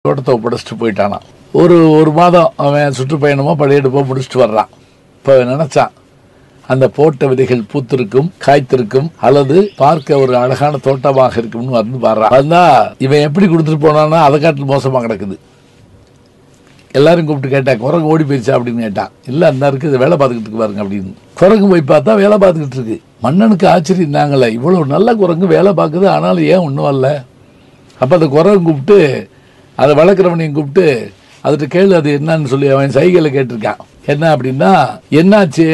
தோட்டத்தை ஒப்படைச்சிட்டு போயிட்டானான் ஒரு ஒரு மாதம் அவன் சுற்றுப்பயணமோ படையெடுப்போ முடிச்சுட்டு வர்றான் இப்போ அவன் நினைச்சான் அந்த போட்ட விதைகள் பூத்திருக்கும் காய்த்திருக்கும் அல்லது பார்க்க ஒரு அழகான தோட்டமாக இருக்கும்னு வந்து வர்றான் வந்தா இவன் எப்படி கொடுத்துட்டு போனான்னா அதை காட்டில் மோசமாக கிடக்குது எல்லாரும் கூப்பிட்டு கேட்டா குரங்கு ஓடி போயிருச்சா அப்படின்னு கேட்டான் இல்ல அந்த இருக்கு இது வேலை பார்த்துக்கிட்டு இருக்கு பாருங்க அப்படின்னு குரங்கு போய் பார்த்தா வேலை பார்த்துக்கிட்டு இருக்கு மன்னனுக்கு ஆச்சரியம் தாங்களே இவ்வளவு நல்ல குரங்கு வேலை பார்க்குது ஆனாலும் ஏன் ஒன்றும் வரல அப்போ அந்த குரங்கு கூப்பிட்டு அதை வளர்க்குறவனையும் கூப்பிட்டு அதுகிட்ட கேளு அது என்னன்னு சொல்லி அவன் சைகையில் கேட்டிருக்கான் என்ன அப்படின்னா என்னாச்சு